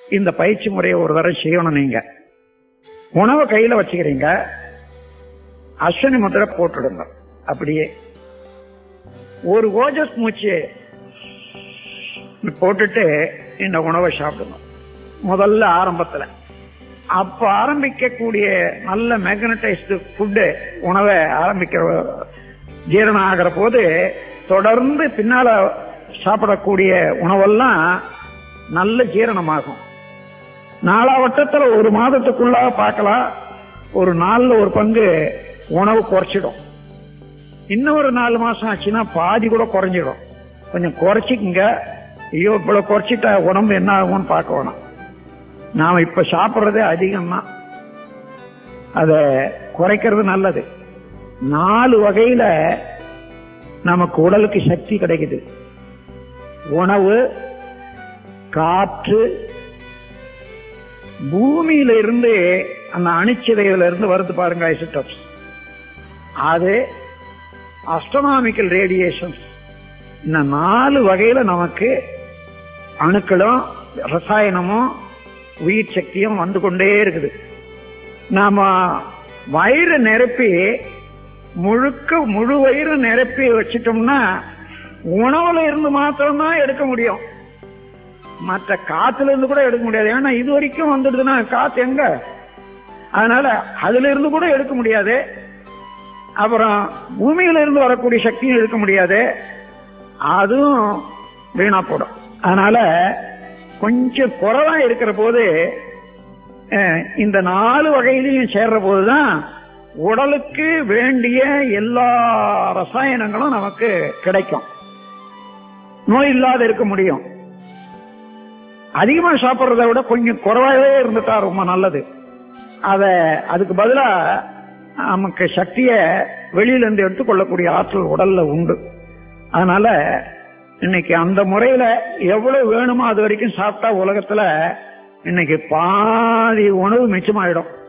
இந்த பயிற்சி முறையை ஒரு தடவை செய்யணும் நீங்க உணவை கையில வச்சுக்கிறீங்க அஸ்வினி முத்திரை போட்டுடுங்க அப்படியே ஒரு ஓஜஸ் மூச்சு போட்டுட்டு இந்த உணவை சாப்பிடுங்க முதல்ல ஆரம்பத்துல அப்ப ஆரம்பிக்கக்கூடிய நல்ல மேக்னடைஸ்டு ஃபுட்டு உணவை ஆரம்பிக்கிற ஜீரணம் ஆகிற போது தொடர்ந்து பின்னால சாப்பிடக்கூடிய உணவெல்லாம் நல்ல ஜீரணமாகும் நாலாவட்டத்துல ஒரு மாதத்துக்குள்ளாக பார்க்கலாம் ஒரு நாள்ல ஒரு பங்கு உணவு குறைச்சிடும் இன்னும் ஒரு நாலு மாசம் ஆச்சுன்னா பாதி கூட குறைஞ்சிடும் கொஞ்சம் குறைச்சிக்குங்க ஐயோ இவ்வளவு குறைச்சிட்டா உடம்பு என்ன ஆகும்னு பார்க்க வேணாம் நாம இப்ப சாப்பிடுறதே அதிகம் தான் அத குறைக்கிறது நல்லது நாலு வகையில நமக்கு உடலுக்கு சக்தி கிடைக்குது உணவு காற்று பூமியில இருந்து அந்த அணுச்சிதையில இருந்து வருது பாருங்க ஐசோடோப்ஸ் அது அஸ்ட்ரோனாமிக்கல் ரேடியேஷன் இந்த நாலு வகையில நமக்கு அணுக்களும் ரசாயனமும் உயிர் சக்தியும் வந்து கொண்டே இருக்குது நாம வயிறு நிரப்பி முழுக்க முழு வயிறு நிரப்பி வச்சிட்டோம்னா உணவுல இருந்து மாத்திரம்தான் எடுக்க முடியும் மற்ற காத்துல இருந்து கூட எடுக்க முடியாது ஏன்னா இது வரைக்கும் வந்துடுதுன்னா காத்து எங்க அதனால அதுல இருந்து கூட எடுக்க முடியாது அப்புறம் பூமியில இருந்து வரக்கூடிய சக்தியும் எடுக்க முடியாது அதுவும் வீணா போடும் அதனால கொஞ்சம் குறைவா இருக்கிற போது அஹ், இந்த நாலு வகையிலையும் சேர்ற போதுதான் உடலுக்கு வேண்டிய எல்லா ரசாயனங்களும் நமக்கு கிடைக்கும் நோய் இல்லாத இருக்க முடியும் அதிகமா சாப்பிடுறத விட கொஞ்சம் குறைவாகவே இருந்துட்டா ரொம்ப நல்லது அத அதுக்கு பதிலா நமக்கு சக்திய வெளியில இருந்து எடுத்துக்கொள்ளக்கூடிய ஆற்றல் உடல்ல உண்டு அதனால இன்னைக்கு அந்த முறையில எவ்வளவு வேணுமோ அது வரைக்கும் சாப்பிட்டா உலகத்துல இன்னைக்கு பாதி உணவு மிச்சமாயிடும்